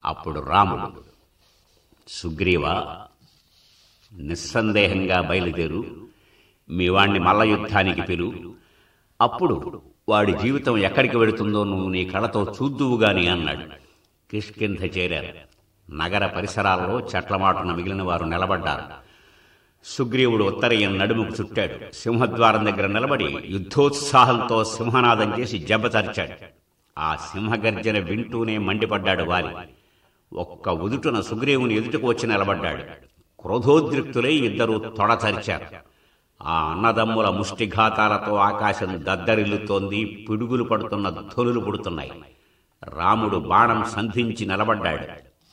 అప్పుడు రాముడు సుగ్రీవ నిస్సందేహంగా బయలుదేరు మీ వాణ్ణి మల్ల యుద్ధానికి పిలు అప్పుడు వాడి జీవితం ఎక్కడికి వెళుతుందో నువ్వు నీ కళతో చూద్దువుగాని అన్నాడు కిష్కింధ చేరారు నగర పరిసరాల్లో చెట్లమాటున మిగిలిన వారు నిలబడ్డారు సుగ్రీవుడు ఉత్తరయ్యం నడుముకు చుట్టాడు సింహద్వారం దగ్గర నిలబడి యుద్ధోత్సాహంతో సింహనాదం చేసి జబ్బతరిచాడు ఆ సింహగర్జన వింటూనే మండిపడ్డాడు వాలి ఒక్క ఉదుటున సుగ్రీవుని ఎదుటకు వచ్చి నిలబడ్డాడు క్రోధోద్రిక్తులై ఇద్దరూ తొడచరిచారు ఆ అన్నదమ్ముల ముష్టిఘాతాలతో ఆకాశం దద్దరిల్లుతోంది పిడుగులు పడుతున్న ధొలులు పుడుతున్నాయి రాముడు బాణం సంధించి నిలబడ్డాడు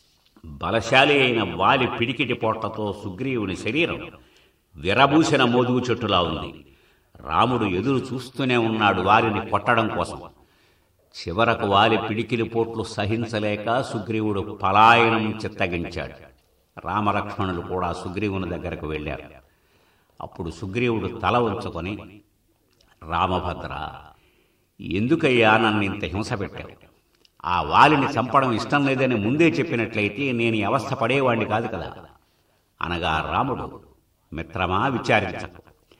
బలశాలి అయిన వాలి పిడికిటి పోట్లతో సుగ్రీవుని శరీరం విరబూసిన మోదుగు చెట్టులా ఉంది రాముడు ఎదురు చూస్తూనే ఉన్నాడు వారిని కొట్టడం కోసం చివరకు వాలి పిడికిలి పోట్లు సహించలేక సుగ్రీవుడు పలాయనం చిత్తగించాడు రామలక్ష్మణులు కూడా సుగ్రీవుని దగ్గరకు వెళ్ళారు అప్పుడు సుగ్రీవుడు తల ఉంచుకొని రామభద్ర ఎందుకయ్యా నన్ను ఇంత హింస పెట్టావు ఆ వాలిని చంపడం ఇష్టం లేదని ముందే చెప్పినట్లయితే నేను ఈ అవస్థ పడేవాణ్ణి కాదు కదా అనగా రాముడు మిత్రమా విచారించకు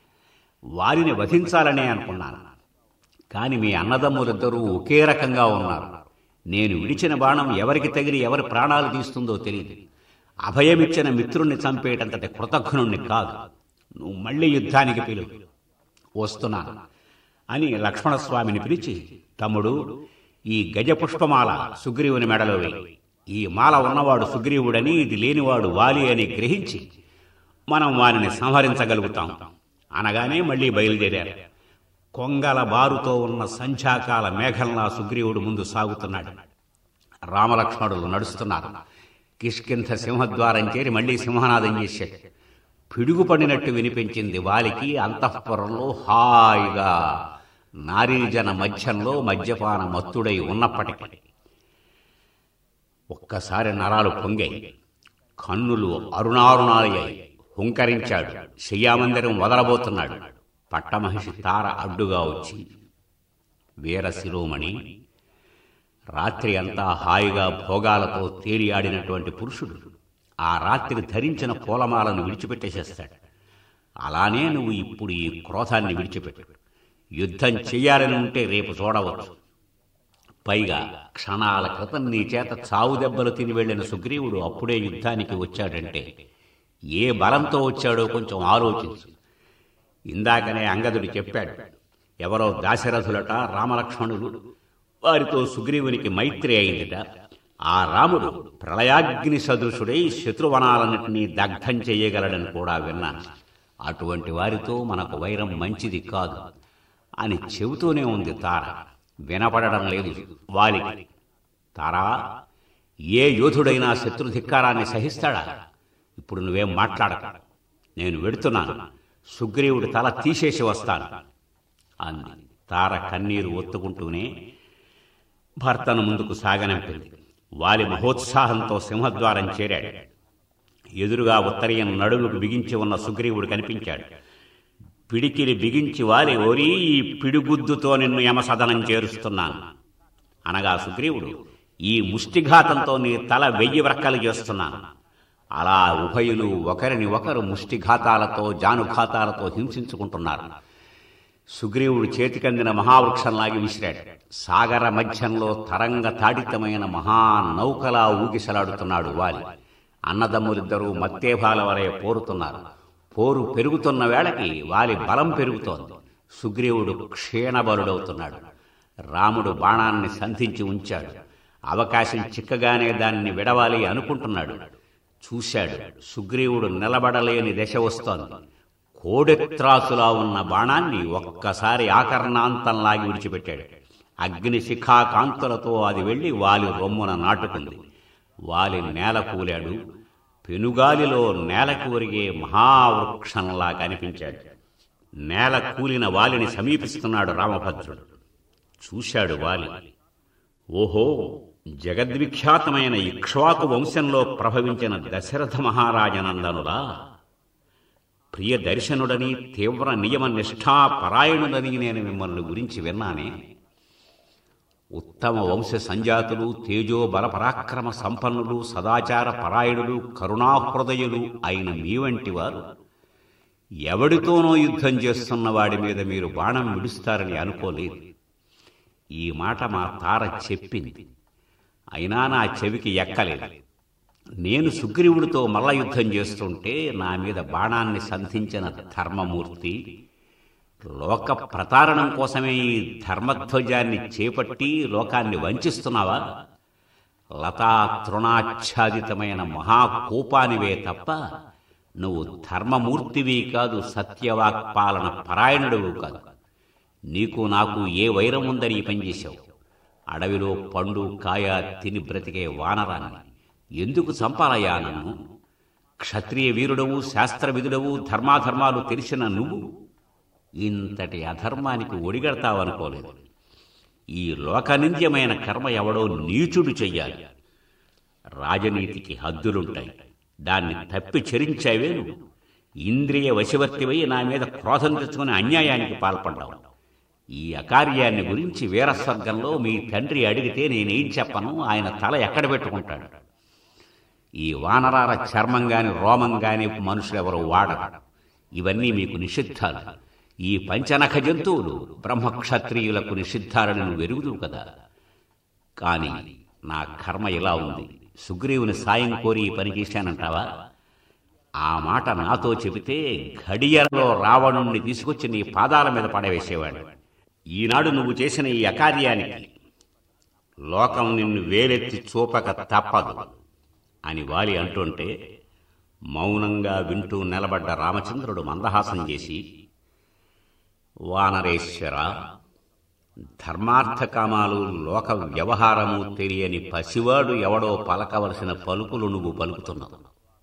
వారిని వధించాలనే అనుకున్నాను కాని మీ అన్నదమ్ములిద్దరూ ఒకే రకంగా ఉన్నారు నేను విడిచిన బాణం ఎవరికి తగిలి ఎవరి ప్రాణాలు తీస్తుందో తెలియదు అభయమిచ్చిన మిత్రుణ్ణి చంపేటంతటి కృతజ్ఞుణ్ణి కాదు నువ్వు మళ్ళీ యుద్ధానికి పిలు వస్తున్నాను అని లక్ష్మణస్వామిని పిలిచి తమ్ముడు ఈ గజ పుష్పమాల సుగ్రీవుని మెడలో వేయి ఈ మాల ఉన్నవాడు సుగ్రీవుడని ఇది లేనివాడు వాలి అని గ్రహించి మనం వారిని సంహరించగలుగుతాం అనగానే మళ్ళీ బయలుదేరారు కొంగల బారుతో ఉన్న సంధ్యాకాల మేఘంలా సుగ్రీవుడు ముందు సాగుతున్నాడు రామలక్ష్మణులు నడుస్తున్నారు కిష్కింధ సింహద్వారం చేరి మళ్ళీ సింహనాదం చేశాడు పిడుగుపడినట్టు వినిపించింది వాలికి అంతఃపురంలో హాయిగా నారీజన మధ్యంలో మద్యపాన మత్తుడై ఉన్నప్పటికీ ఒక్కసారి నరాలు పొంగాయి కన్నులు అరుణారుణాలయ్యాయి హుంకరించాడు శయ్యామందిరం వదలబోతున్నాడు పట్టమహిషి తార అడ్డుగా వచ్చి వీర శిరోమణి రాత్రి అంతా హాయిగా భోగాలతో తేలి ఆడినటువంటి పురుషుడు ఆ రాత్రి ధరించిన పూలమాలను విడిచిపెట్టేసేస్తాడు అలానే నువ్వు ఇప్పుడు ఈ క్రోధాన్ని విడిచిపెట్టు యుద్ధం చెయ్యాలని ఉంటే రేపు చూడవచ్చు పైగా క్షణాల క్రితం నీ చేత చావు దెబ్బలు తిని వెళ్ళిన సుగ్రీవుడు అప్పుడే యుద్ధానికి వచ్చాడంటే ఏ బలంతో వచ్చాడో కొంచెం ఆలోచించు ఇందాకనే అంగదుడు చెప్పాడు ఎవరో దాశరథులట రామలక్ష్మణులు వారితో సుగ్రీవునికి మైత్రి అయిందిట ఆ రాముడు ప్రళయాగ్ని సదృశుడై శత్రువనాలన్నింటినీ దగ్ధం చేయగలడని కూడా విన్నాను అటువంటి వారితో మనకు వైరం మంచిది కాదు అని చెబుతూనే ఉంది తార వినపడడం లేదు వాలికి తారా ఏ యోధుడైనా శత్రు ధిక్కారాన్ని సహిస్తాడా ఇప్పుడు నువ్వేం మాట్లాడక నేను వెడుతున్నాను సుగ్రీవుడి తల తీసేసి వస్తాను అంది తార కన్నీరు ఒత్తుకుంటూనే భర్తను ముందుకు సాగనంపింది వాలి మహోత్సాహంతో సింహద్వారం చేరాడు ఎదురుగా ఉత్తరీయం నడుముకు బిగించి ఉన్న సుగ్రీవుడు కనిపించాడు పిడికిలి బిగించి వాలి ఓరి ఈ పిడిగుద్దుతో నిన్ను యమసదనం చేరుస్తున్నాను అనగా సుగ్రీవుడు ఈ ముష్టిఘాతంతో నీ తల వెయ్యి వ్రక్కలు చేస్తున్నాను అలా ఉభయులు ఒకరిని ఒకరు ముష్టిఘాతాలతో జానుఘాతాలతో హింసించుకుంటున్నారు సుగ్రీవుడు చేతికందిన మహావృక్షంలాగి విసిరాడు సాగర మధ్యంలో తరంగ తాడితమైన మహానౌకలా ఊగిసలాడుతున్నాడు వాలి అన్నదమ్ములిద్దరూ మత్తేభాల వలె పోరుతున్నారు పోరు పెరుగుతున్న వేళకి వాలి బలం పెరుగుతోంది సుగ్రీవుడు క్షీణబలుడవుతున్నాడు రాముడు బాణాన్ని సంధించి ఉంచాడు అవకాశం చిక్కగానే దాన్ని విడవాలి అనుకుంటున్నాడు చూశాడు సుగ్రీవుడు నిలబడలేని దశ వస్తోంది కోడెత్రాసులా ఉన్న బాణాన్ని ఒక్కసారి ఆకర్ణాంతంలాగి విడిచిపెట్టాడు అగ్ని శిఖా కాంతులతో అది వెళ్లి వాలి రొమ్మున నాటుకుంది వాలి నేల కూలాడు పెనుగాలిలో నేలకు ఒరిగే మహావృక్షంలా కనిపించాడు నేల కూలిన వాలిని సమీపిస్తున్నాడు రామభద్రుడు చూశాడు వాలి ఓహో జగద్విఖ్యాతమైన ఇక్ష్వాకు వంశంలో ప్రభవించిన దశరథ మహారాజనందనులా ప్రియ దర్శనుడని తీవ్ర నియమ నిష్ఠాపరాయణుడని నేను మిమ్మల్ని గురించి విన్నానే ఉత్తమ వంశ సంజాతులు తేజో బల పరాక్రమ సంపన్నులు సదాచార పరాయణులు కరుణాహృదయులు అయిన మీ వంటి వారు ఎవడితోనో యుద్ధం చేస్తున్న వాడి మీద మీరు బాణం విడుస్తారని అనుకోలేదు ఈ మాట మా తార చెప్పింది అయినా నా చెవికి ఎక్కలేదు నేను సుగ్రీవుడితో మల్ల యుద్ధం చేస్తుంటే నా మీద బాణాన్ని సంధించిన ధర్మమూర్తి లోక ప్రతారణం కోసమే ఈ ధర్మధ్వజాన్ని చేపట్టి లోకాన్ని వంచిస్తున్నావా లతా తృణాచ్ఛాదితమైన మహాకోపానివే తప్ప నువ్వు ధర్మమూర్తివి కాదు సత్యవాక్పాలన పరాయణుడువు కాదు నీకు నాకు ఏ వైరం ఉందని ఈ పని చేశావు అడవిలో పండు కాయ తిని బ్రతికే వానరాన్ని ఎందుకు చంపాలయ్యా నన్ను క్షత్రియ వీరుడవు శాస్త్రవిధుడవు ధర్మాధర్మాలు తెలిసిన నువ్వు ఇంతటి అధర్మానికి ఒడిగడతావనుకోలేదు ఈ లోకనింద్యమైన కర్మ ఎవడో నీచుడు చెయ్యాలి రాజనీతికి హద్దులుంటాయి దాన్ని తప్పి చరించావే నువ్వు ఇంద్రియ వశవర్తివై నా మీద క్రోధం తెచ్చుకుని అన్యాయానికి పాల్పడ్డావు ఈ అకార్యాన్ని గురించి వీరస్వర్గంలో మీ తండ్రి అడిగితే నేనేం చెప్పను ఆయన తల ఎక్కడ పెట్టుకుంటాడు ఈ వానరాల చర్మం గాని రోమం గాని మనుషులెవరూ వాడరు ఇవన్నీ మీకు నిషిద్ధాలు ఈ పంచనఖ జంతువులు బ్రహ్మక్షత్రియులకు నిషిద్ధాలని నువ్వు ఎరుగుదువు కదా కాని నా కర్మ ఇలా ఉంది సుగ్రీవుని సాయం కోరి ఈ పని చేశానంటావా ఆ మాట నాతో చెబితే ఘడియలో రావణుణ్ణి తీసుకొచ్చి నీ పాదాల మీద పడవేసేవాడు ఈనాడు నువ్వు చేసిన ఈ అకార్యానికి లోకం నిన్ను వేలెత్తి చూపక తప్పదు అని వాలి అంటుంటే మౌనంగా వింటూ నిలబడ్డ రామచంద్రుడు మందహాసం చేసి వానరేశ్వర ధర్మార్థకామాలు లోక వ్యవహారము తెలియని పసివాడు ఎవడో పలకవలసిన పలుకులు నువ్వు పలుకుతున్నావు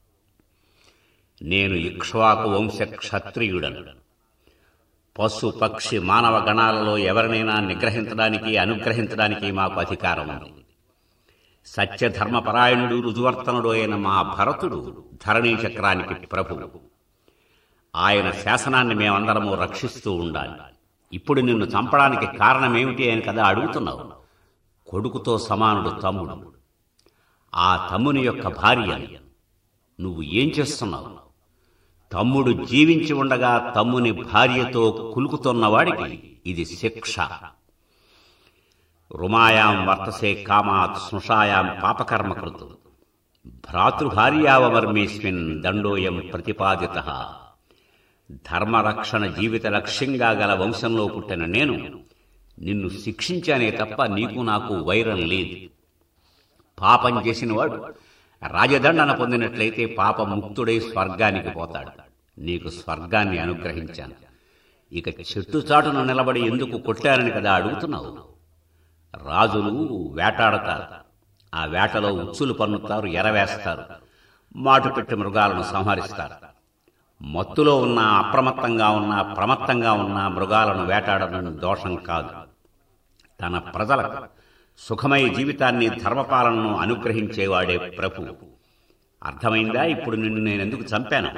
నేను ఇక్ష్వాకు వంశ క్షత్రియుడను పశు పక్షి మానవ గణాలలో ఎవరినైనా నిగ్రహించడానికి అనుగ్రహించడానికి మాకు అధికారం ఉంది సత్యధర్మపరాయణుడు రుజువర్తనుడు అయిన మా భరతుడు ధరణీ చక్రానికి ప్రభువు ఆయన శాసనాన్ని మేమందరము రక్షిస్తూ ఉండాలి ఇప్పుడు నిన్ను చంపడానికి కారణమేమిటి అని కదా అడుగుతున్నావు కొడుకుతో సమానుడు తమ్ముడు ఆ తమ్ముని యొక్క భార్య నువ్వు ఏం చేస్తున్నావు తమ్ముడు జీవించి ఉండగా తమ్ముని భార్యతో కులుకుతున్నవాడికి ఇది శిక్ష రుమాయాం వర్తసే కామాత్ స్నుషాయాం పాపకర్మకృతు భ్రాతృభార్యావమర్మేస్మిన్ దండోయం ప్రతిపాదిత ధర్మరక్షణ జీవిత లక్ష్యంగా గల వంశంలో పుట్టిన నేను నిన్ను శిక్షించానే తప్ప నీకు నాకు వైరం లేదు పాపం చేసినవాడు రాజదండన పొందినట్లయితే పాప ముక్తుడై స్వర్గానికి పోతాడు నీకు స్వర్గాన్ని అనుగ్రహించాను ఇక చెట్టు చాటున నిలబడి ఎందుకు కొట్టారని కదా అడుగుతున్నావు రాజులు వేటాడతారు ఆ వేటలో ఉచ్చులు పన్నుతారు ఎరవేస్తారు మాటు పెట్టి మృగాలను సంహరిస్తారు మత్తులో ఉన్న అప్రమత్తంగా ఉన్న ప్రమత్తంగా ఉన్న మృగాలను వేటాడడం దోషం కాదు తన ప్రజలకు సుఖమయ జీవితాన్ని ధర్మపాలనను అనుగ్రహించేవాడే ప్రభు అర్థమైందా ఇప్పుడు నిన్ను నేనెందుకు చంపాను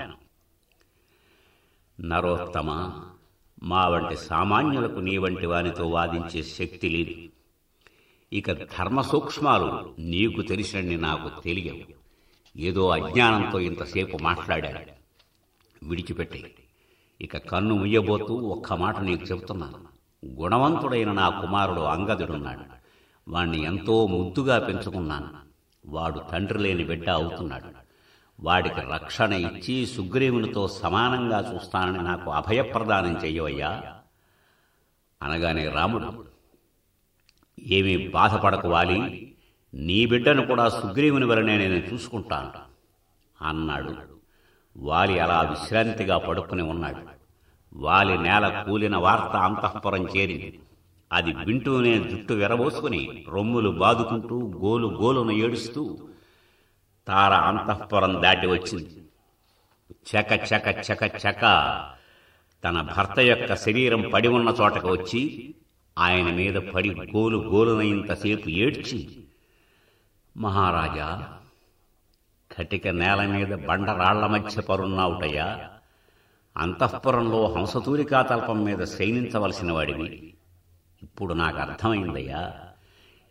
నరోత్తమ మా వంటి సామాన్యులకు నీ వంటి వానితో వాదించే శక్తి లేదు ఇక ధర్మ సూక్ష్మాలు నీకు తెలిసినని నాకు తెలియవు ఏదో అజ్ఞానంతో ఇంతసేపు మాట్లాడాడు విడిచిపెట్టి ఇక కన్ను ముయ్యబోతూ ఒక్క మాట నీకు చెబుతున్నాను గుణవంతుడైన నా కుమారుడు అంగదుడున్నాడు వాణ్ణి ఎంతో ముద్దుగా పెంచుకున్నాను వాడు తండ్రి లేని బిడ్డ అవుతున్నాడు వాడికి రక్షణ ఇచ్చి సుగ్రీవునితో సమానంగా చూస్తానని నాకు అభయప్రదానం చెయ్యవయ్యా అనగానే రాముడు ఏమీ బాధపడకు వాలి నీ బిడ్డను కూడా సుగ్రీవుని వలనే నేను చూసుకుంటాను అన్నాడు వాలి అలా విశ్రాంతిగా పడుకుని ఉన్నాడు వాలి నేల కూలిన వార్త అంతఃపురం చేరింది అది వింటూనే జుట్టు విరబోసుకుని రొమ్ములు బాదుకుంటూ గోలు గోలును ఏడుస్తూ తార అంతఃపురం దాటి వచ్చింది చక చక చక చక తన భర్త యొక్క శరీరం పడి ఉన్న చోటకు వచ్చి ఆయన మీద పడి గోలు గోలునైంతసేపు ఏడ్చి మహారాజా కటిక నేల మీద బండరాళ్ల మధ్య పరున్నావుటయ్యా అంతఃపురంలో హంసతూరికా తల్పం మీద శయనించవలసిన వాడివి ఇప్పుడు నాకు అర్థమైందయ్యా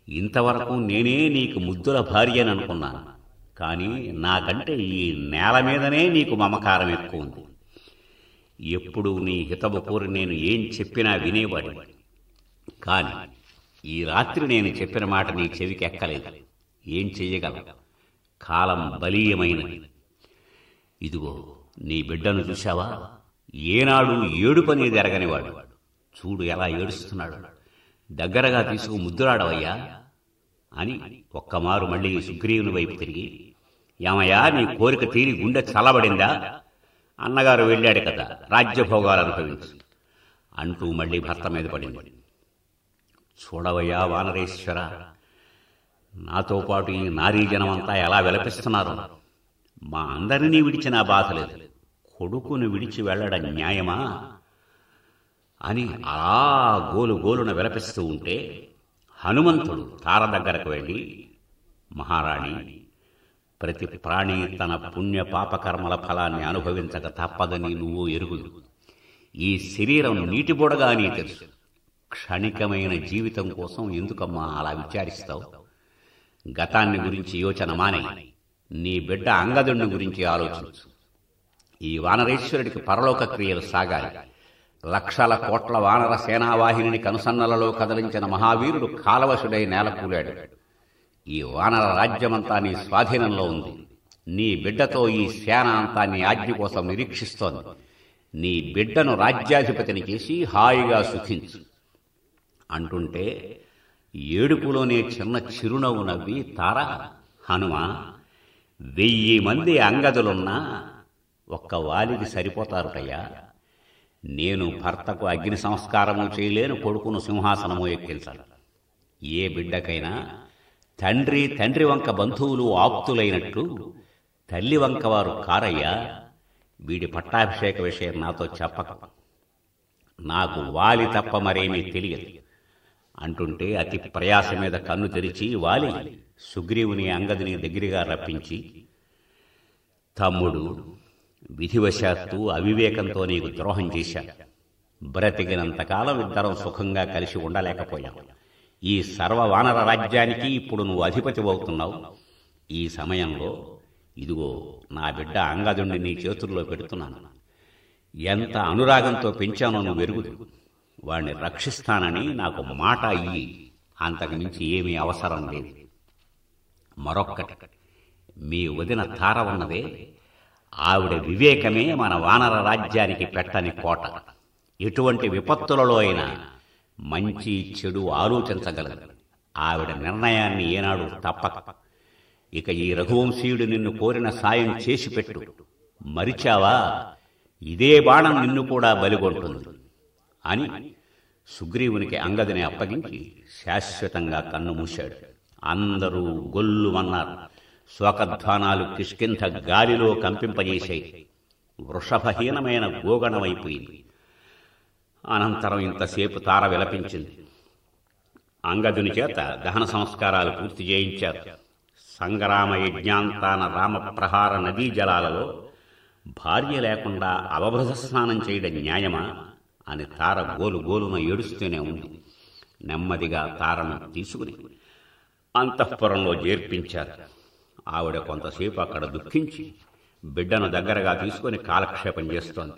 ఇంతవరకు నేనే నీకు ముద్దుల భార్య అని అనుకున్నాను కానీ నాకంటే ఈ నేల మీదనే నీకు మమకారం ఎక్కువ ఉంది ఎప్పుడు నీ హితవు కోరి నేను ఏం చెప్పినా వినేవాడి కానీ ఈ రాత్రి నేను చెప్పిన మాట నీ చెవికి ఎక్కలేదు ఏం చెయ్యగలం కాలం బలీయమైనది ఇదిగో నీ బిడ్డను చూశావా ఏనాడు ఏడుపనేది ఎరగనివాడు చూడు ఎలా ఏడుస్తున్నాడు దగ్గరగా తీసుకు ముద్దురాడవయ్యా అని ఒక్కమారు మళ్ళీ సుగ్రీవుని వైపు తిరిగి ఏమయ్యా నీ కోరిక తీరి గుండె చల్లబడిందా అన్నగారు వెళ్ళాడు కదా రాజ్యభోగాలు అనుభవించు అంటూ మళ్ళీ భర్త మీద పడింది చూడవయ్యా వానరేశ్వర నాతో పాటు ఈ నారీ జనమంతా ఎలా విలపిస్తున్నారు మా అందరినీ విడిచిన బాధ లేదు కొడుకును విడిచి వెళ్ళడం న్యాయమా అని అలా గోలు గోలున విలపిస్తూ ఉంటే హనుమంతుడు తార దగ్గరకు వెళ్ళి మహారాణి ప్రతి ప్రాణి తన పుణ్య పాపకర్మల ఫలాన్ని అనుభవించక తప్పదని నువ్వు ఎరుగుదు ఈ శరీరం నీటి బుడగా నీ తెలుసు క్షణికమైన జీవితం కోసం ఎందుకమ్మా అలా విచారిస్తావు గతాన్ని గురించి యోచన మానే నీ బిడ్డ అంగదుణ్ణి గురించి ఆలోచించు ఈ వానరేశ్వరుడికి పరలోక క్రియలు సాగాలి లక్షల కోట్ల వానర సేనావాహిని కనుసన్నలలో కదిలించిన మహావీరుడు కాలవశుడై నేలకూలాడు ఈ వానర రాజ్యమంతా నీ స్వాధీనంలో ఉంది నీ బిడ్డతో ఈ సేన అంతా నీ ఆజ్ఞ కోసం నిరీక్షిస్తోంది నీ బిడ్డను రాజ్యాధిపతిని చేసి హాయిగా సుఖించు అంటుంటే ఏడుపులోనే చిన్న చిరునవ్వు నవ్వి తార హనుమ వెయ్యి మంది అంగదులున్నా ఒక్క వాలికి సరిపోతారుటయ్యా నేను భర్తకు అగ్ని సంస్కారము చేయలేను కొడుకును సింహాసనము ఎక్కించాలి ఏ బిడ్డకైనా తండ్రి తండ్రి వంక బంధువులు ఆప్తులైనట్లు తల్లి వంక వారు కారయ్యా వీడి పట్టాభిషేక విషయం నాతో చెప్పక నాకు వాలి తప్ప మరేమీ తెలియదు అంటుంటే అతి ప్రయాస మీద కన్ను తెరిచి వాలి సుగ్రీవుని అంగదిని దగ్గరగా రప్పించి తమ్ముడు విధివశాత్తు అవివేకంతో నీకు ద్రోహం చేశా బ్రతికినంతకాలం ఇద్దరం సుఖంగా కలిసి ఉండలేకపోయాం ఈ సర్వవానర రాజ్యానికి ఇప్పుడు నువ్వు అధిపతి అవుతున్నావు ఈ సమయంలో ఇదిగో నా బిడ్డ అంగదుణ్ణి నీ చేతుల్లో పెడుతున్నాను ఎంత అనురాగంతో పెంచానో నువ్వు ఎరుగుదు వాణ్ణి రక్షిస్తానని నాకు మాట అయ్యి అంతకు మించి ఏమీ అవసరం లేదు మరొక్కటి మీ వదిన తార ఉన్నదే ఆవిడ వివేకమే మన వానర రాజ్యానికి పెట్టని కోట ఎటువంటి విపత్తులలో అయినా మంచి చెడు ఆలోచించగలదు ఆవిడ నిర్ణయాన్ని ఏనాడు తప్పక ఇక ఈ రఘువంశీయుడు నిన్ను కోరిన సాయం చేసి పెట్టు మరిచావా ఇదే బాణం నిన్ను కూడా బలిగొంటుంది అని సుగ్రీవునికి అంగదిని అప్పగించి శాశ్వతంగా కన్ను మూశాడు అందరూ గొల్లుమన్నారు శోకధ్వానాలు కిష్కింధ గాలిలో కంపింపజేశాయి వృషభహీనమైన గోగణమైపోయింది అనంతరం ఇంతసేపు తార విలపించింది అంగదుని చేత దహన సంస్కారాలు పూర్తి చేయించారు సంగ్రామ యజ్ఞాంతాన రామప్రహార నదీ జలాలలో భార్య లేకుండా అవభృత స్నానం చేయడం న్యాయమా అని తార గోలు గోలున ఏడుస్తూనే ఉంది నెమ్మదిగా తారను తీసుకుని అంతఃపురంలో చేర్పించారు ఆవిడ కొంతసేపు అక్కడ దుఃఖించి బిడ్డను దగ్గరగా తీసుకొని కాలక్షేపం చేస్తోంది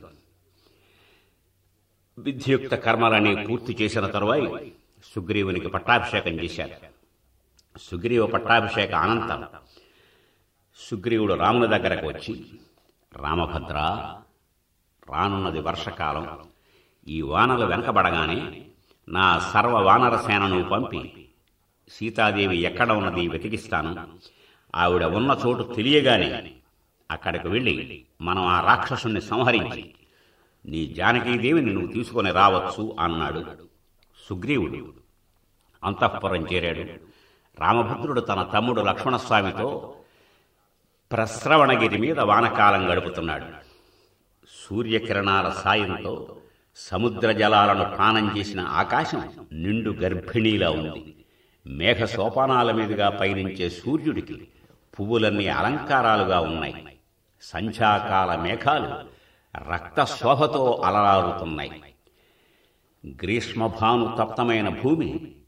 విద్యుక్త కర్మలని పూర్తి చేసిన తరువాయి సుగ్రీవునికి పట్టాభిషేకం చేశారు సుగ్రీవ పట్టాభిషేక అనంతరం సుగ్రీవుడు రాముని దగ్గరకు వచ్చి రామభద్ర రానున్నది వర్షకాలం ఈ వానలు వెనకబడగానే నా సర్వ వానర సేనను పంపి సీతాదేవి ఎక్కడ ఉన్నది వెతికిస్తాను ఆవిడ ఉన్న చోటు తెలియగానే అక్కడికి వెళ్ళి మనం ఆ రాక్షసుని సంహరించి నీ జానకీదేవిని నువ్వు తీసుకొని రావచ్చు అన్నాడు సుగ్రీవుడు అంతఃపురం చేరాడు రామభద్రుడు తన తమ్ముడు లక్ష్మణస్వామితో ప్రస్రవణగిరి మీద వానకాలం గడుపుతున్నాడు సూర్యకిరణాల సాయంతో సముద్ర జలాలను పానం చేసిన ఆకాశం నిండు గర్భిణీలా ఉంది మేఘ సోపానాల మీదుగా పయనించే సూర్యుడికి పువ్వులన్నీ అలంకారాలుగా ఉన్నాయి సంధ్యాకాల మేఘాలు రక్త శోభతో అలరారుతున్నాయి గ్రీష్మభాను తప్తమైన భూమి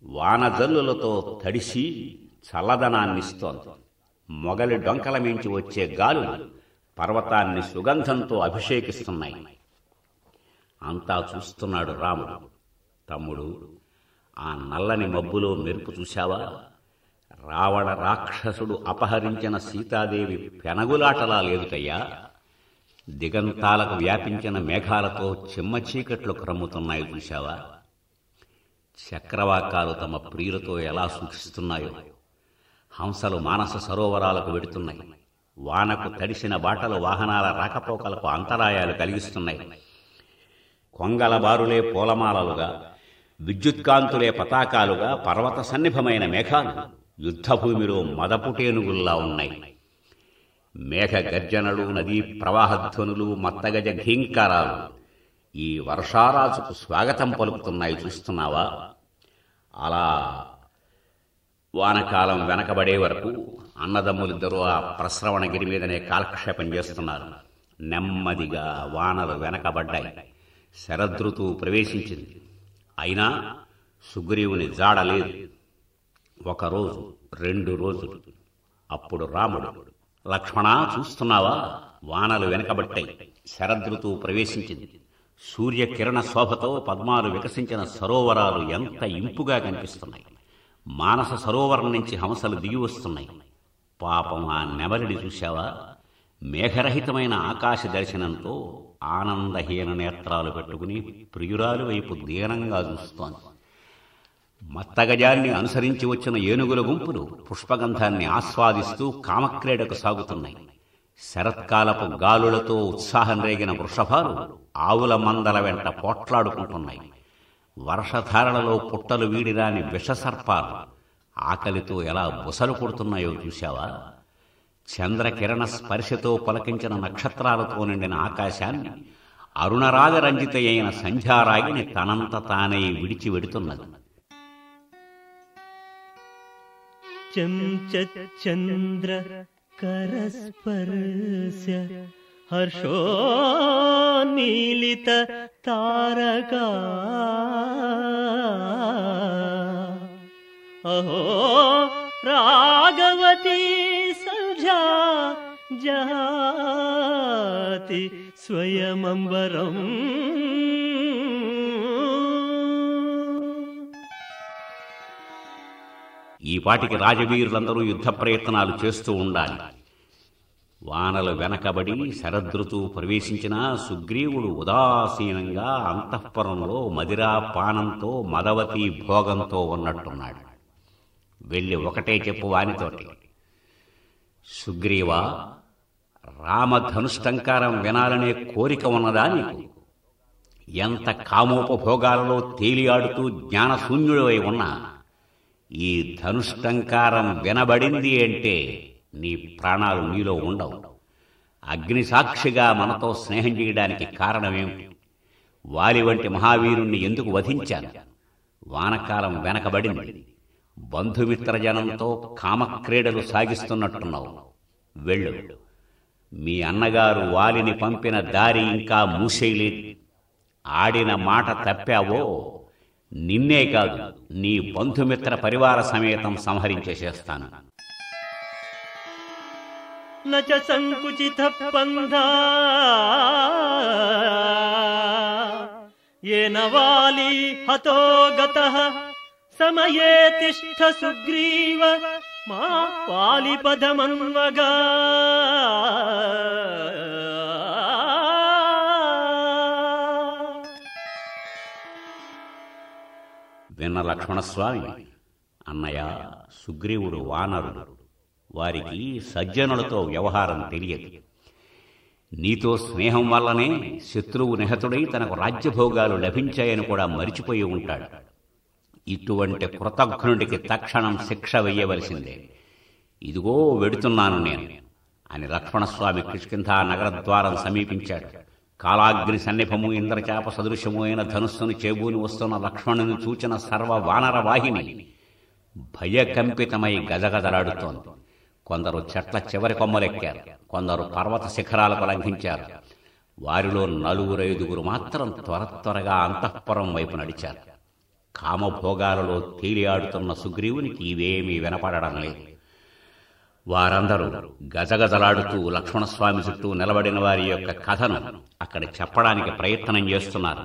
వానజల్లులతో తడిసి చల్లదనాన్నిస్తోంది మొగలి డొంకల మించి వచ్చే గాలులు పర్వతాన్ని సుగంధంతో అభిషేకిస్తున్నాయి అంతా చూస్తున్నాడు రాముడు తమ్ముడు ఆ నల్లని మబ్బులో మెరుపు చూశావా రావణ రాక్షసుడు అపహరించిన సీతాదేవి పెనగులాటలా లేదుటయ్యా దిగంతాలకు వ్యాపించిన మేఘాలతో చిమ్మ చీకట్లు క్రమ్ముతున్నాయి చూశావా చక్రవాకాలు తమ ప్రియులతో ఎలా సూచిస్తున్నాయో హంసలు మానస సరోవరాలకు వెడుతున్నాయి వానకు తడిసిన బాటలు వాహనాల రాకపోకలకు అంతరాయాలు కలిగిస్తున్నాయి కొంగల బారులే పూలమాలలుగా విద్యుత్కాంతులే పతాకాలుగా పర్వత సన్నిభమైన మేఘాలు యుద్ధభూమిలో మదపుటేనుగుల్లా ఉన్నాయి మేఘ గర్జనలు నదీ ప్రవాహధ్వనులు మత్తగజ ఘీంకారాలు ఈ వర్షారాజుకు స్వాగతం పలుకుతున్నాయి చూస్తున్నావా అలా వానకాలం వెనకబడే వరకు అన్నదమ్ములిద్దరూ ఆ ప్రస్రవణగిరి మీదనే కాలక్షేపం చేస్తున్నారు నెమ్మదిగా వానలు వెనకబడ్డాయి శరదృతువు ప్రవేశించింది అయినా సుగ్రీవుని జాడలేదు ఒకరోజు రెండు రోజులు అప్పుడు రాముడు లక్ష్మణ చూస్తున్నావా వానలు వెనకబట్టాయి శరదృతువు ప్రవేశించింది సూర్యకిరణ శోభతో పద్మాలు వికసించిన సరోవరాలు ఎంత ఇంపుగా కనిపిస్తున్నాయి మానస సరోవరం నుంచి హంసలు దిగి వస్తున్నాయి పాపం ఆ నెమలిని చూశావా మేఘరహితమైన ఆకాశ దర్శనంతో ఆనందహీన నేత్రాలు పెట్టుకుని ప్రియురాలు వైపు దీనంగా చూస్తోంది మత్తగజాన్ని అనుసరించి వచ్చిన ఏనుగుల గుంపులు పుష్పగంధాన్ని ఆస్వాదిస్తూ కామక్రీడకు సాగుతున్నాయి శరత్కాలపు గాలులతో ఉత్సాహం రేగిన వృషభాలు ఆవుల మందల వెంట పోట్లాడుకుంటున్నాయి వర్షధారణలో పుట్టలు వీడిరాని విషసర్పాలు ఆకలితో ఎలా బుసలు కొడుతున్నాయో చూశావా చంద్రకిరణ స్పర్శతో పలకించిన నక్షత్రాలతో నిండిన ఆకాశాన్ని అరుణరాగరంజిత అయిన సంధ్యారాగిని తనంత తానే విడిచి వెడుతున్నది चन्द्र करस्पर्श्य हर्षो मीलित तारका अहो रागवती सञ्झा जहाति स्वयमम्बरम् ఈ పాటికి రాజవీరులందరూ యుద్ధ ప్రయత్నాలు చేస్తూ ఉండాలి వానలు వెనకబడి శరదృతువు ప్రవేశించిన సుగ్రీవుడు ఉదాసీనంగా అంతఃపురంలో మదిరా పానంతో మదవతి భోగంతో ఉన్నట్టున్నాడు వెళ్ళి ఒకటే చెప్పు వానితోటి సుగ్రీవ రామధనుష్టంకారం వినాలనే కోరిక ఉన్నదా నీకు ఎంత కామోపభోగాలలో తేలియాడుతూ జ్ఞానశూన్యుడవై ఉన్నా ఈ ధనుష్టంకారం వినబడింది అంటే నీ ప్రాణాలు నీలో ఉండవు అగ్ని సాక్షిగా మనతో స్నేహం చేయడానికి కారణమేమిటి వాలి వంటి మహావీరుణ్ణి ఎందుకు వధించాను వానకాలం వెనకబడింది బంధుమిత్రజనంతో కామక్రీడలు సాగిస్తున్నట్టున్నావు వెళ్ళు మీ అన్నగారు వాలిని పంపిన దారి ఇంకా మూసేయలేదు ఆడిన మాట తప్పావో నిన్నే కాదు నీ బంధుమిత్ర పరివార సమేతం సంహరించేసేస్తాను न च सङ्कुचितः पन्था येन वाली हतो गतः समये तिष्ठ सुग्रीव मा वालिपदमन्वगा విన్న లక్ష్మణస్వామి అన్నయ్య సుగ్రీవుడు వానరుడు వారికి సజ్జనులతో వ్యవహారం తెలియదు నీతో స్నేహం వల్లనే శత్రువు నిహతుడై తనకు రాజ్యభోగాలు లభించాయని కూడా మరిచిపోయి ఉంటాడు ఇటువంటి కృతజ్ఞుడికి తక్షణం శిక్ష వెయ్యవలసిందే ఇదిగో వెడుతున్నాను నేను అని లక్ష్మణస్వామి కిష్కింధ నగరద్వారం సమీపించాడు కాలాగ్ని సన్నిభము ఇంద్రచాప సదృశము అయిన ధనుస్సును చేబూని వస్తున్న లక్ష్మణుని చూచిన సర్వ వానర వాహిని భయకంపితమై గజగజలాడుతోంది కొందరు చెట్ల చివరి కొమ్మలెక్కారు కొందరు పర్వత శిఖరాలకు లంఘించారు వారిలో నలుగురైదుగురు మాత్రం త్వర త్వరగా అంతఃపురం వైపు నడిచారు కామభోగాలలో తేలియాడుతున్న సుగ్రీవునికి ఇవేమీ వినపడడం లేదు వారందరూ గజగజలాడుతూ లక్ష్మణస్వామి చుట్టూ నిలబడిన వారి యొక్క కథను అక్కడ చెప్పడానికి ప్రయత్నం చేస్తున్నారు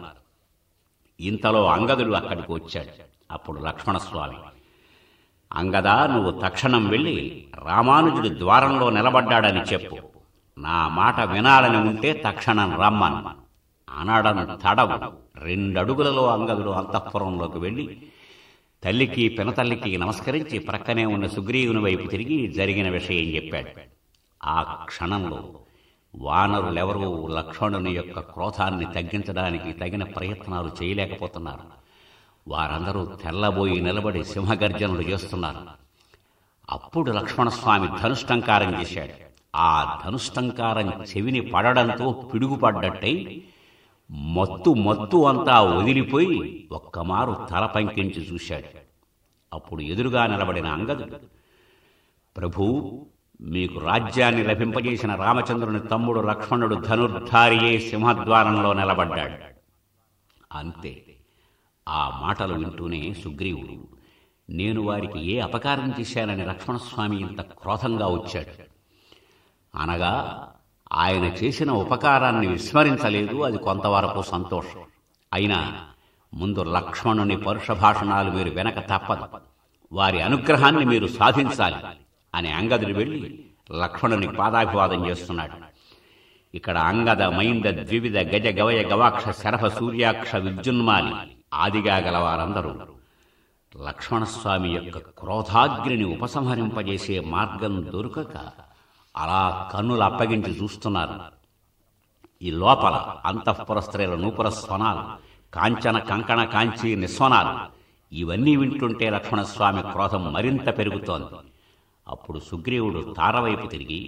ఇంతలో అంగదుడు అక్కడికి వచ్చాడు అప్పుడు లక్ష్మణస్వామి అంగదా నువ్వు తక్షణం వెళ్ళి రామానుజుడి ద్వారంలో నిలబడ్డాడని చెప్పు నా మాట వినాలని ఉంటే తక్షణం రమ్మను అనడను తడవు రెండడుగులలో అంగదుడు అంతఃపురంలోకి వెళ్ళి తల్లికి పినతల్లికి నమస్కరించి ప్రక్కనే ఉన్న సుగ్రీవుని వైపు తిరిగి జరిగిన విషయం చెప్పాడు ఆ క్షణంలో వానరులెవరూ లక్ష్మణుని యొక్క క్రోధాన్ని తగ్గించడానికి తగిన ప్రయత్నాలు చేయలేకపోతున్నారు వారందరూ తెల్లబోయి నిలబడి సింహగర్జనలు చేస్తున్నారు అప్పుడు లక్ష్మణస్వామి ధనుష్టంకారం చేశాడు ఆ ధనుష్టంకారం చెవిని పడడంతో పిడుగుపడ్డట్టయి మత్తు మత్తు అంతా వదిలిపోయి ఒక్కమారు తల పంకించి చూశాడు అప్పుడు ఎదురుగా నిలబడిన అంగదుడు ప్రభు మీకు రాజ్యాన్ని లభింపజేసిన రామచంద్రుని తమ్ముడు లక్ష్మణుడు ధనుర్ధారియే సింహద్వారంలో నిలబడ్డాడు అంతే ఆ మాటలు వింటూనే సుగ్రీవుడు నేను వారికి ఏ అపకారం చేశానని లక్ష్మణస్వామి ఇంత క్రోధంగా వచ్చాడు అనగా ఆయన చేసిన ఉపకారాన్ని విస్మరించలేదు అది కొంతవరకు సంతోషం అయినా ముందు లక్ష్మణుని పరుష భాషణాలు మీరు వెనక తప్పదు వారి అనుగ్రహాన్ని మీరు సాధించాలి అని అంగదుడు వెళ్ళి లక్ష్మణుని పాదాభివాదం చేస్తున్నాడు ఇక్కడ అంగద మైంద ద్వివిధ గజ గవయ గవాక్ష శరభ సూర్యాక్ష విద్యున్మాలి ఆదిగా గల వారందరూ లక్ష్మణస్వామి యొక్క క్రోధాగ్నిని ఉపసంహరింపజేసే మార్గం దొరకక అలా కన్నులు అప్పగించి చూస్తున్నారు ఈ లోపల అంతఃపుర స్త్రీల నూపుర స్వనాలు కాంచన కంకణ కాంచి నిస్వనాలు ఇవన్నీ వింటుంటే లక్ష్మణస్వామి క్రోధం మరింత పెరుగుతోంది అప్పుడు సుగ్రీవుడు తారవైపు తిరిగి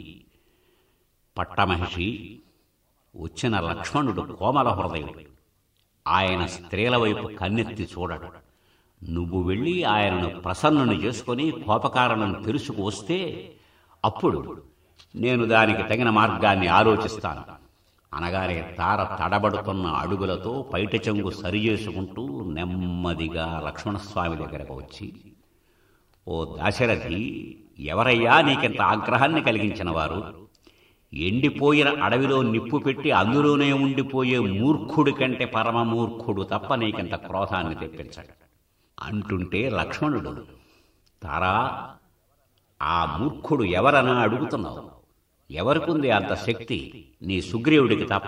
పట్టమహిషి వచ్చిన లక్ష్మణుడు కోమల హృదయుడు ఆయన స్త్రీల వైపు కన్నెత్తి చూడడు నువ్వు వెళ్ళి ఆయనను ప్రసన్నుని చేసుకొని కోపకారణను తెలుసుకు వస్తే అప్పుడు నేను దానికి తగిన మార్గాన్ని ఆలోచిస్తాను అనగానే తార తడబడుతున్న అడుగులతో పైట చెంగు సరిచేసుకుంటూ నెమ్మదిగా లక్ష్మణస్వామి దగ్గరకు వచ్చి ఓ దాశరథి ఎవరయ్యా నీకింత ఆగ్రహాన్ని కలిగించిన వారు ఎండిపోయిన అడవిలో నిప్పు పెట్టి అందులోనే ఉండిపోయే మూర్ఖుడి కంటే పరమ మూర్ఖుడు తప్ప నీకింత క్రోధాన్ని తెప్పించాడు అంటుంటే లక్ష్మణుడు తారా ఆ మూర్ఖుడు ఎవరనా అడుగుతున్నావు ఎవరికుంది అంత శక్తి నీ సుగ్రీవుడికి తప్ప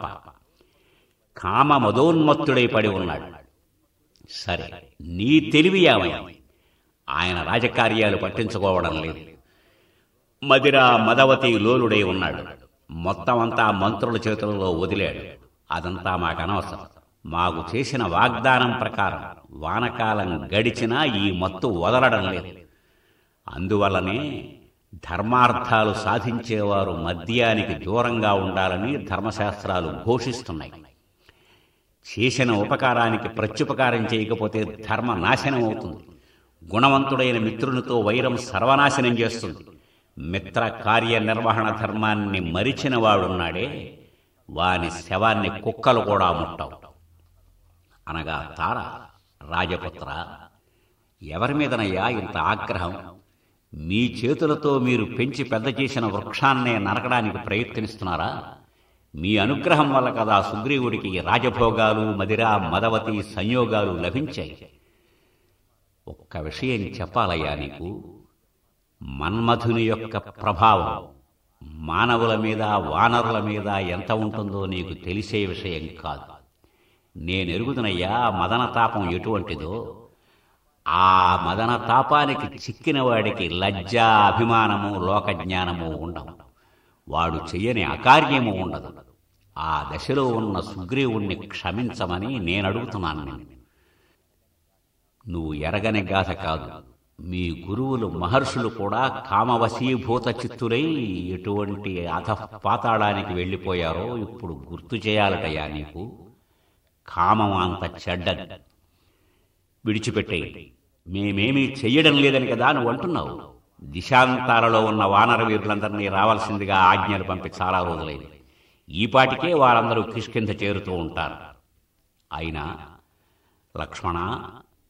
కామ మదోన్మత్తుడై పడి ఉన్నాడు సరే నీ తెలివి ఏమైంది ఆయన రాజకార్యాలు పట్టించుకోవడం లేదు మదిర మదవతి లోలుడై ఉన్నాడు మొత్తం అంతా మంత్రుల చేతులలో వదిలాడు అదంతా మాకు అనవసరం మాకు చేసిన వాగ్దానం ప్రకారం వానకాలం గడిచినా ఈ మత్తు వదలడం లేదు అందువల్లనే ధర్మార్థాలు సాధించేవారు మద్యానికి దూరంగా ఉండాలని ధర్మశాస్త్రాలు ఘోషిస్తున్నాయి చేసిన ఉపకారానికి ప్రత్యుపకారం చేయకపోతే ధర్మ నాశనం అవుతుంది గుణవంతుడైన మిత్రునితో వైరం సర్వనాశనం చేస్తుంది మిత్ర కార్య నిర్వహణ ధర్మాన్ని మరిచిన వాడున్నాడే వాని శవాన్ని కుక్కలు కూడా ముట్టవు అనగా తార రాజపుత్ర ఎవరి మీదనయ్యా ఇంత ఆగ్రహం మీ చేతులతో మీరు పెంచి పెద్ద చేసిన వృక్షాన్నే నరకడానికి ప్రయత్నిస్తున్నారా మీ అనుగ్రహం వల్ల కదా సుగ్రీవుడికి రాజభోగాలు మదిర మదవతి సంయోగాలు లభించాయి ఒక్క విషయం చెప్పాలయ్యా నీకు మన్మధుని యొక్క ప్రభావం మానవుల మీద వానరుల మీద ఎంత ఉంటుందో నీకు తెలిసే విషయం కాదు నేనెరుగుదునయ్యా మదన తాపం ఎటువంటిదో ఆ మదన తాపానికి చిక్కిన వాడికి లజ్జ అభిమానము లోకజ్ఞానము ఉండవు వాడు చెయ్యని అకార్యము ఉండదు ఆ దశలో ఉన్న సుగ్రీవుణ్ణి క్షమించమని నేను అడుగుతున్నాను నిన్ను నువ్వు ఎరగని గాథ కాదు మీ గురువులు మహర్షులు కూడా కామవశీభూత చిత్తులై ఎటువంటి అధ పాతాళానికి వెళ్ళిపోయారో ఇప్పుడు గుర్తు చేయాలటయ్యా నీకు కామం అంత చెడ్డది విడిచిపెట్టేయి మేమేమీ చెయ్యడం లేదని కదా నువ్వు అంటున్నావు దిశాంతాలలో ఉన్న వానర వీరులందరినీ రావాల్సిందిగా ఆజ్ఞలు పంపి చాలా రోజులైంది ఈపాటికే వారందరూ కిష్కింద చేరుతూ ఉంటారు అయినా లక్ష్మణ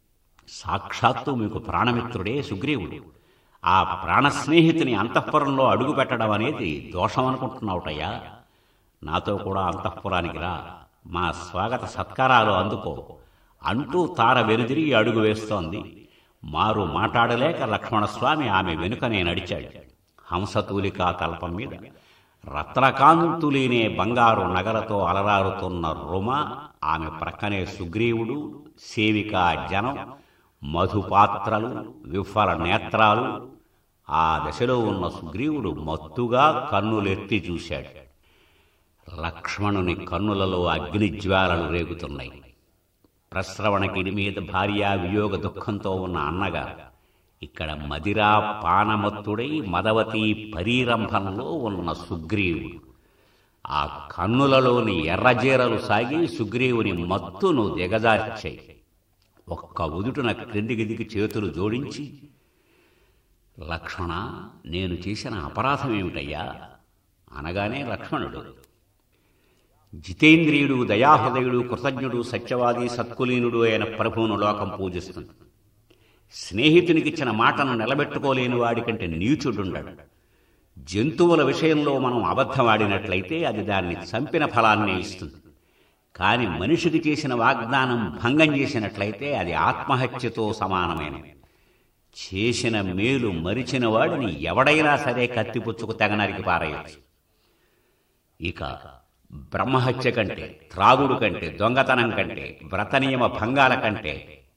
సాక్షాత్తు మీకు ప్రాణమిత్రుడే సుగ్రీవుడు ఆ ప్రాణ స్నేహితుని అంతఃపురంలో అడుగు పెట్టడం అనేది దోషం అనుకుంటున్నావుటయ్యా నాతో కూడా అంతఃపురానికి రా మా స్వాగత సత్కారాలు అందుకో అంటూ తార వెనుదిరిగి అడుగు వేస్తోంది మారు మాట్లాడలేక లక్ష్మణస్వామి ఆమె వెనుకనే నడిచాడు హంసతూలికా తల్పం మీద రత్నకాంతులీనే బంగారు నగలతో అలరారుతున్న రుమ ఆమె ప్రక్కనే సుగ్రీవుడు సేవికా జనం మధుపాత్రలు విఫల నేత్రాలు ఆ దశలో ఉన్న సుగ్రీవుడు మత్తుగా కన్నులెత్తి చూశాడు లక్ష్మణుని కన్నులలో అగ్నిజ్వాలలు రేగుతున్నాయి ప్రశ్రవణకిడి మీద భార్యా వియోగ దుఃఖంతో ఉన్న అన్నగా ఇక్కడ మదిరా పానమత్తుడై మదవతి పరీరంభంలో ఉన్న సుగ్రీవుడు ఆ కన్నులలోని ఎర్రజీరలు సాగి సుగ్రీవుని మత్తును దిగజార్చాయి ఒక్క ఉదుటున క్రిందికి దిగి చేతులు జోడించి లక్ష్మణ నేను చేసిన అపరాధం ఏమిటయ్యా అనగానే లక్ష్మణుడు జితేంద్రియుడు దయాహృదయుడు కృతజ్ఞుడు సత్యవాది సత్కులీనుడు అయిన ప్రభువును లోకం పూజిస్తుంది స్నేహితునికిచ్చిన మాటను నిలబెట్టుకోలేని వాడికంటే నీచుడుండడు జంతువుల విషయంలో మనం అబద్ధం ఆడినట్లయితే అది దాన్ని చంపిన ఫలాన్నే ఇస్తుంది కాని మనిషికి చేసిన వాగ్దానం భంగం చేసినట్లయితే అది ఆత్మహత్యతో సమానమైనది చేసిన మేలు మరిచిన వాడిని ఎవడైనా సరే కత్తిపుచ్చుకు తెగనరికి పారేయచ్చు ఇక బ్రహ్మహత్య కంటే త్రాగుడు కంటే దొంగతనం కంటే వ్రతనియమ భంగాల కంటే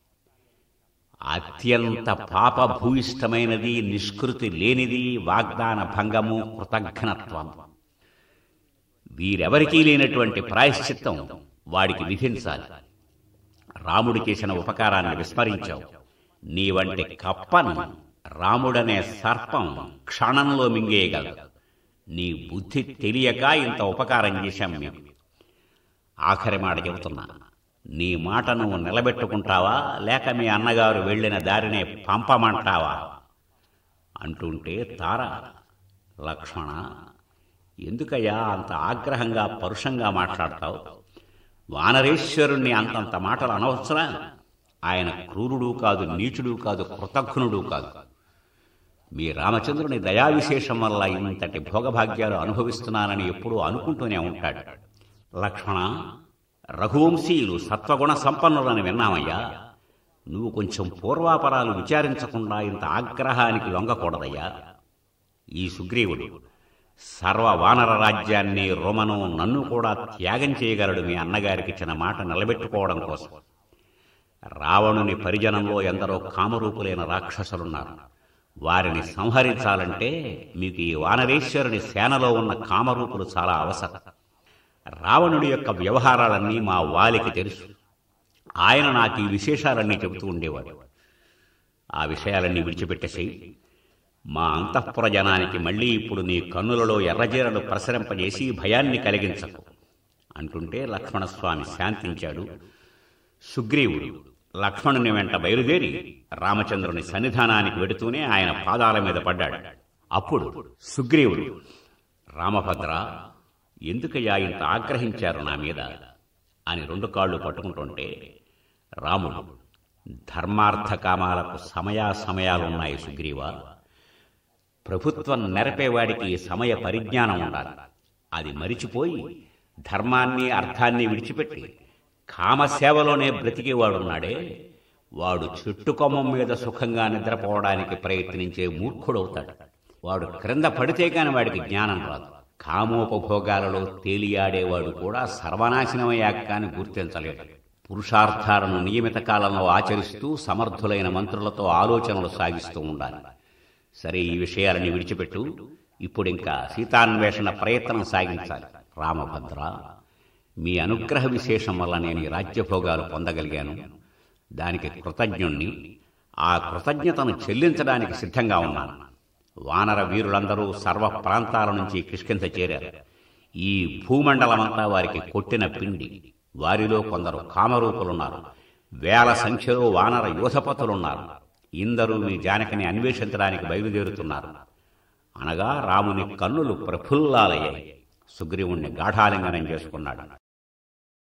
అత్యంత పాపభూయిష్టమైనది నిష్కృతి లేనిది వాగ్దాన భంగము కృతజ్ఞత్వం వీరెవరికీ లేనటువంటి ప్రాయశ్చిత్తం వాడికి విధించాలి రాముడు చేసిన ఉపకారాన్ని విస్మరించావు నీ వంటి కప్పను రాముడనే సర్పం క్షణంలో మింగేయగలదు నీ బుద్ధి తెలియక ఇంత ఉపకారం చేశాం మేము ఆఖరి మాట చెబుతున్నా నీ మాట నువ్వు నిలబెట్టుకుంటావా లేక మీ అన్నగారు వెళ్ళిన దారినే పంపమంటావా అంటుంటే తార లక్ష్మణ ఎందుకయ్యా అంత ఆగ్రహంగా పరుషంగా మాట్లాడతావు వానరేశ్వరుణ్ణి అంతంత మాటలు అనవసరా ఆయన క్రూరుడు కాదు నీచుడు కాదు కృతజ్ఞుడు కాదు మీ రామచంద్రుని దయా విశేషం వల్ల ఇంతటి భోగభాగ్యాలు అనుభవిస్తున్నానని ఎప్పుడూ అనుకుంటూనే ఉంటాడు లక్ష్మణ రఘువంశీయులు సత్వగుణ సంపన్నులని విన్నామయ్యా నువ్వు కొంచెం పూర్వాపరాలు విచారించకుండా ఇంత ఆగ్రహానికి లొంగకూడదయ్యా ఈ సుగ్రీవుడు సర్వ వానర రాజ్యాన్ని రోమను నన్ను కూడా త్యాగం చేయగలడు మీ అన్నగారికి ఇచ్చిన మాట నిలబెట్టుకోవడం కోసం రావణుని పరిజనంలో ఎందరో కామరూపులైన రాక్షసులున్నారు వారిని సంహరించాలంటే మీకు ఈ వానరేశ్వరుని సేనలో ఉన్న కామరూపులు చాలా అవసరం రావణుడి యొక్క వ్యవహారాలన్నీ మా వాలికి తెలుసు ఆయన నాకు ఈ విశేషాలన్నీ చెబుతూ ఉండేవాడు ఆ విషయాలన్నీ విడిచిపెట్టేసేయి మా అంతఃపుర జనానికి మళ్ళీ ఇప్పుడు నీ కన్నులలో ఎర్రజీరలు ప్రసరింపజేసి భయాన్ని కలిగించకు అంటుంటే లక్ష్మణస్వామి శాంతించాడు సుగ్రీవుడు లక్ష్మణుని వెంట బయలుదేరి రామచంద్రుని సన్నిధానానికి వెడుతూనే ఆయన పాదాల మీద పడ్డాడు అప్పుడు సుగ్రీవుడు రామభద్ర ఎందుకయ్యా ఇంత ఆగ్రహించారు నా మీద అని రెండు కాళ్ళు పట్టుకుంటుంటే రాముడు ధర్మార్థ కామాలకు సమయాసమయాలున్నాయి సుగ్రీవా ప్రభుత్వం నెరపేవాడికి సమయ పరిజ్ఞానం ఉండాలి అది మరిచిపోయి ధర్మాన్ని అర్థాన్ని విడిచిపెట్టి కామసేవలోనే బ్రతికేవాడున్నాడే వాడు చెట్టు కొమ్మం మీద సుఖంగా నిద్రపోవడానికి ప్రయత్నించే మూర్ఖుడవుతాడు వాడు క్రింద పడితే కాని వాడికి జ్ఞానం రాదు కామోపభోగాలలో తేలియాడేవాడు కూడా సర్వనాశనమయ్యాక కాని గుర్తించలేడు పురుషార్థాలను నియమిత కాలంలో ఆచరిస్తూ సమర్థులైన మంత్రులతో ఆలోచనలు సాగిస్తూ ఉండాలి సరే ఈ విషయాలని విడిచిపెట్టు ఇప్పుడింకా సీతాన్వేషణ ప్రయత్నం సాగించాలి రామభద్ర మీ అనుగ్రహ విశేషం వల్ల నేను ఈ రాజ్యభోగాలు పొందగలిగాను దానికి కృతజ్ఞుణ్ణి ఆ కృతజ్ఞతను చెల్లించడానికి సిద్ధంగా ఉన్నాను వానర వీరులందరూ సర్వ ప్రాంతాల నుంచి కిష్కింత చేరారు ఈ భూమండలమంతా వారికి కొట్టిన పిండి వారిలో కొందరు కామరూపులున్నారు వేల సంఖ్యలో వానర యోధపతులున్నారు ఇందరూ మీ జానకిని అన్వేషించడానికి బయలుదేరుతున్నారు అనగా రాముని కన్నులు ప్రఫుల్లాలయ్యాయి సుగ్రీవుణ్ణి గాఢాలింగనం చేసుకున్నాడు